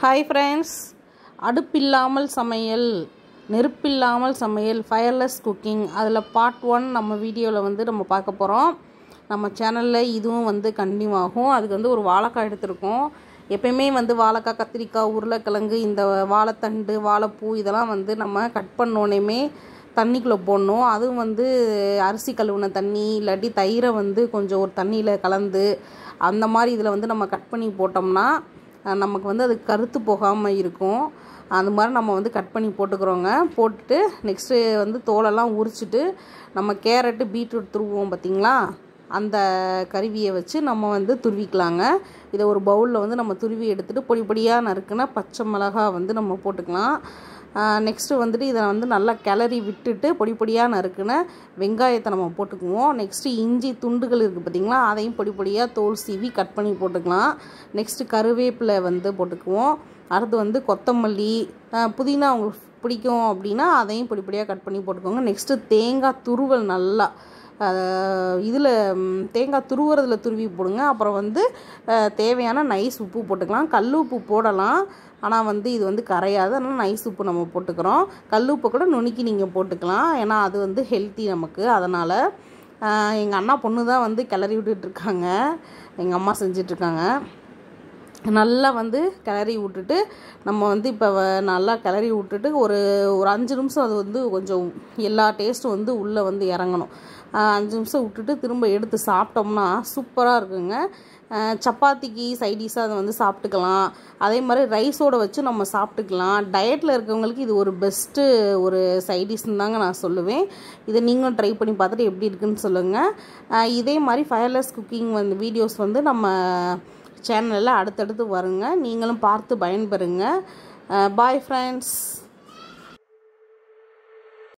hi friends அடுப்பில்லாமல் சமையல் நெருப்பில்லாமல் சமையல் ஃபயர்லெஸ் குக்கிங் அதில் பார்ட் ஒன் நம்ம வீடியோவில் வந்து நம்ம பார்க்க போகிறோம் நம்ம சேனலில் இதுவும் வந்து கண்டினியூ ஆகும் அதுக்கு வந்து ஒரு வாழைக்காய் எடுத்திருக்கோம் எப்பயுமே வந்து வாழைக்காய் கத்திரிக்காய் உருளைக்கிழங்கு இந்த வாழைத்தண்டு வாழைப்பூ இதெல்லாம் வந்து நம்ம கட் பண்ணோன்னே தண்ணிக்குள்ளே போடணும் அதுவும் வந்து அரிசி கழுவுன தண்ணி இல்லாட்டி தயிரை வந்து கொஞ்சம் ஒரு தண்ணியில் கலந்து அந்த மாதிரி இதில் வந்து நம்ம கட் பண்ணி போட்டோம்னா அஹ் நமக்கு வந்து அது கருத்து போகாமல் இருக்கும் அந்த மாதிரி நம்ம வந்து கட் பண்ணி போட்டுக்கிறோங்க போட்டுட்டு நெக்ஸ்ட்டு வந்து தோலெல்லாம் உரிச்சிட்டு நம்ம கேரட்டு பீட்ரூட் துருவோம் பார்த்திங்களா அந்த கருவியை வச்சு நம்ம வந்து துருவிக்கலாங்க இதை ஒரு பவுலில் வந்து நம்ம துருவி எடுத்துகிட்டு பொடி பொடியாக நறுக்குனா பச்சை மிளகா வந்து நம்ம போட்டுக்கலாம் நெக்ஸ்ட்டு வந்துட்டு இதை வந்து நல்லா கிளறி விட்டுட்டு பொடி பொடியாக நறுக்குன வெங்காயத்தை நம்ம போட்டுக்குவோம் நெக்ஸ்ட்டு இஞ்சி துண்டுகள் இருக்குது பார்த்திங்களா அதையும் பொடி பொடியாக தோல் சீவி கட் பண்ணி போட்டுக்கலாம் நெக்ஸ்ட்டு கருவேப்பிலை வந்து போட்டுக்குவோம் அடுத்து வந்து கொத்தமல்லி புதினா உங்களுக்கு பிடிக்கும் அப்படின்னா அதையும் பொடி பொடியாக கட் பண்ணி போட்டுக்கோங்க நெக்ஸ்ட்டு தேங்காய் துருவல் நல்லா இதில் தேங்காய் துருவுறதுல துருவி போடுங்க அப்புறம் வந்து தேவையான நைஸ் உப்பு போட்டுக்கலாம் கல் உப்பு போடலாம் ஆனால் வந்து இது வந்து கரையாது அதனால் நைஸ் உப்பு நம்ம போட்டுக்கிறோம் கல் உப்பை கூட நுணுக்கி நீங்கள் போட்டுக்கலாம் ஏன்னா அது வந்து ஹெல்த்தி நமக்கு அதனால் எங்கள் அண்ணா பொண்ணு தான் வந்து கிளறி விட்டுட்ருக்காங்க எங்கள் அம்மா செஞ்சிட்ருக்காங்க நல்லா வந்து கிளறி விட்டுட்டு நம்ம வந்து இப்போ நல்லா கிளறி விட்டுட்டு ஒரு ஒரு அஞ்சு நிமிஷம் அது வந்து கொஞ்சம் எல்லா டேஸ்ட்டும் வந்து உள்ளே வந்து இறங்கணும் அஞ்சு நிமிஷம் விட்டுட்டு திரும்ப எடுத்து சாப்பிட்டோம்னா சூப்பராக இருக்குங்க சப்பாத்திக்கு சைடிஷாக அதை வந்து சாப்பிட்டுக்கலாம் அதே மாதிரி ரைஸோடு வச்சு நம்ம சாப்பிட்டுக்கலாம் டயட்டில் இருக்கவங்களுக்கு இது ஒரு பெஸ்ட்டு ஒரு சைடிஷ்னு தாங்க நான் சொல்லுவேன் இதை நீங்களும் ட்ரை பண்ணி பார்த்துட்டு எப்படி இருக்குன்னு சொல்லுங்கள் இதே மாதிரி ஃபயர்லெஸ் குக்கிங் வந்து வீடியோஸ் வந்து நம்ம சேனலில் அடுத்தடுத்து வருங்க நீங்களும் பார்த்து பயன்பெறுங்க பாய் ஃப்ரெண்ட்ஸ்